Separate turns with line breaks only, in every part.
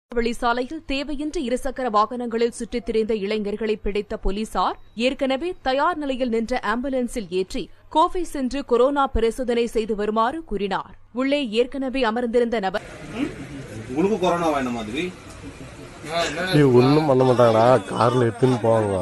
வெளிசாலையில் தேவையின்றி இருசக்கர வாகனங்களில் சுற்றித் திரிந்த இளைஞர்களை பிடித்த போலீசார் ஏற்கனவே தயார் நிலையில் நின்ற ஆம்புலன்ஸில் ஏற்றி கோவை சென்று கொரோனா பரிசோதனை செய்து வருமாறு கூறினார் உள்ளே ஏற்கனவே அமர்ந்திருந்த நபர்
உங்களுக்கும் கொரோனா வேணும் மாதிரி
இது ஒன்றும் பண்ண மாட்டாங்கடா கார்ல எடுத்துன்னு போவாங்க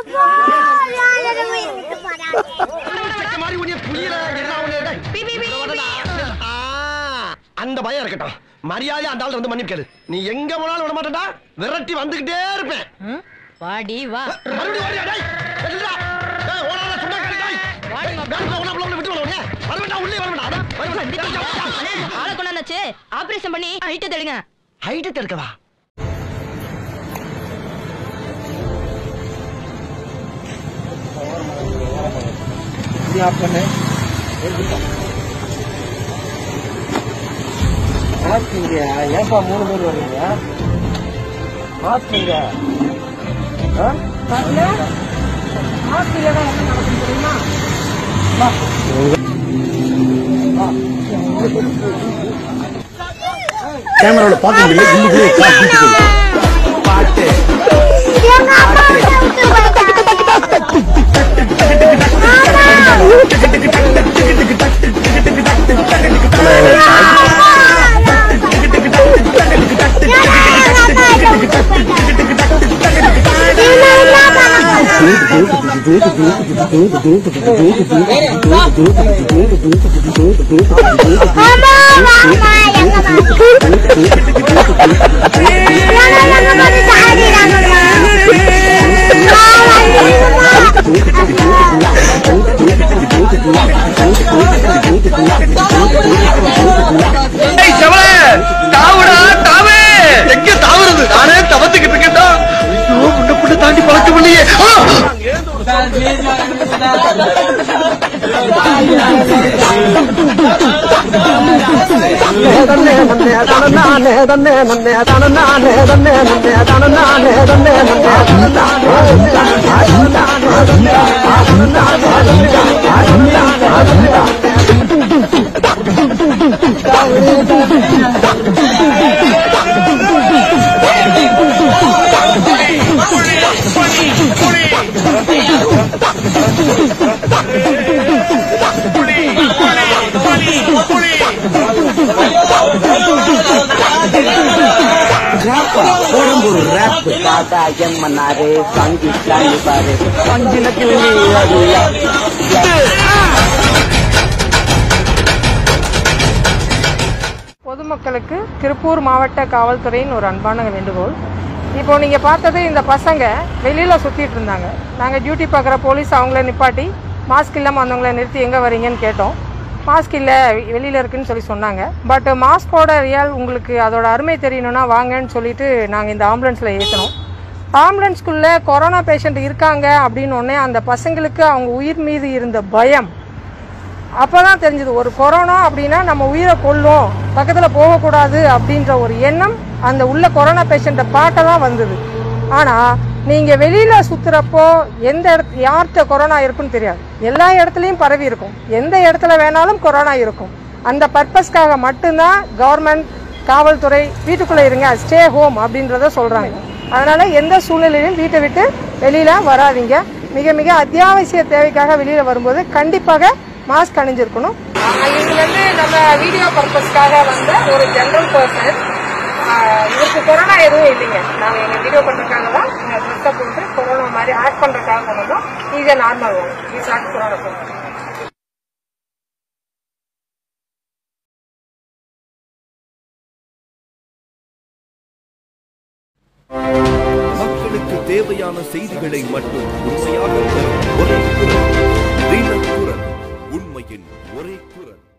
அந்த பயம் இருக்கட்டும் மரியாதை அந்த ஆள் வந்து மன்னிப்பு கேளு நீ எங்க போனாலும் விட மாட்டேன்டா விரட்டி வந்துகிட்டே இருப்பேன்
வாடி வா
மறுபடியும் ஓடியா, டேய். எதுக்குடா? டேய், ஓடாத, சும்மா கிடக்கு, டேய். வேணும்னா உள்ள, உள்ள, உள்ள விட்டு விடுவோம், ஏன்? வரவேண்டா, உள்ளே வரவேண்டா, அதான், வரவேண்டா.
அண்ணே, ஆளை கொண்டாந்தாச்சு ஆபரேஷன் பண்ணி ஹைட்ட தெடுங்க
ஹைட்டு தெற்கவா
ஏன்பா மூணு பேர் வர்றீங்க மாஸ்க்குங்க
கேமரால பார்க்க முடியல உள்ளுக்குள்ளே காசு தூக்கி போகுது.
பாட்டு
எங்க தாவுறது நானே தவத்துக்கிட்டு இருக்கேன்டா ஐயோ புண்ண புண்ண தாண்டி பழக்கம் இல்லையே ஆ!
ஒரு ரேப் தாத்தா என் மன்னாரு சங்கி காய் பாரு அஞ்சின கிளம்பி
பொதுமக்களுக்கு திருப்பூர் மாவட்ட காவல்துறையின் ஒரு அன்பான வேண்டுகோள் இப்போ நீங்கள் பார்த்தது இந்த பசங்க வெளியில் சுற்றிட்டு இருந்தாங்க நாங்கள் டியூட்டி பார்க்குற போலீஸ் அவங்கள நிப்பாட்டி மாஸ்க் இல்லாமல் வந்தவங்கள நிறுத்தி எங்கே வரீங்கன்னு கேட்டோம் மாஸ்க் இல்லை வெளியில் இருக்குன்னு சொல்லி சொன்னாங்க பட் மாஸ்கோட ரியல் உங்களுக்கு அதோட அருமை தெரியணும்னா வாங்கன்னு சொல்லிட்டு நாங்கள் இந்த ஆம்புலன்ஸில் ஏற்றினோம் ஆம்புலன்ஸ்குள்ளே கொரோனா பேஷண்ட் இருக்காங்க அப்படின்னு உடனே அந்த பசங்களுக்கு அவங்க உயிர் மீது இருந்த பயம் அப்பதான் தெரிஞ்சது ஒரு கொரோனா அப்படின்னா நம்ம உயிரை கொல்லும் பக்கத்துல போகக்கூடாது அப்படின்ற ஒரு எண்ணம் அந்த உள்ள கொரோனா பேஷண்ட்டை பார்க்க தான் வந்தது ஆனா நீங்க வெளியில சுத்துறப்போ எந்த இடத்து யார்கிட்ட கொரோனா இருக்குன்னு தெரியாது எல்லா இடத்துலயும் பரவி இருக்கும் எந்த இடத்துல வேணாலும் கொரோனா இருக்கும் அந்த பர்பஸ்க்காக மட்டும்தான் கவர்மெண்ட் காவல்துறை வீட்டுக்குள்ள இருங்க ஸ்டே ஹோம் அப்படின்றத சொல்றாங்க அதனால எந்த சூழ்நிலையிலும் வீட்டை விட்டு வெளியில வராதீங்க மிக மிக அத்தியாவசிய தேவைக்காக வெளியில வரும்போது கண்டிப்பாக மாஸ்க் அணிஞ்சிருக்கணும் இவங்க வந்து நம்ம வீடியோ பர்பஸ்க்காக வந்த ஒரு ஜெனரல் பர்சன் இவருக்கு கொரோனா எதுவும் இல்லைங்க நாங்க எங்க வீடியோ பண்றதுக்காக தான் ட்ரெஸ்ஸை போட்டு கொரோனா மாதிரி ஆக்ட் பண்றதுக்காக கொண்டோம் is normal one is not corona போட்டு
மக்களுக்கு தேவையான செய்திகளை மட்டும் உண்மையாக தரும் ஒரே குரல் தினக்குரல் உண்மையின் ஒரே குரல்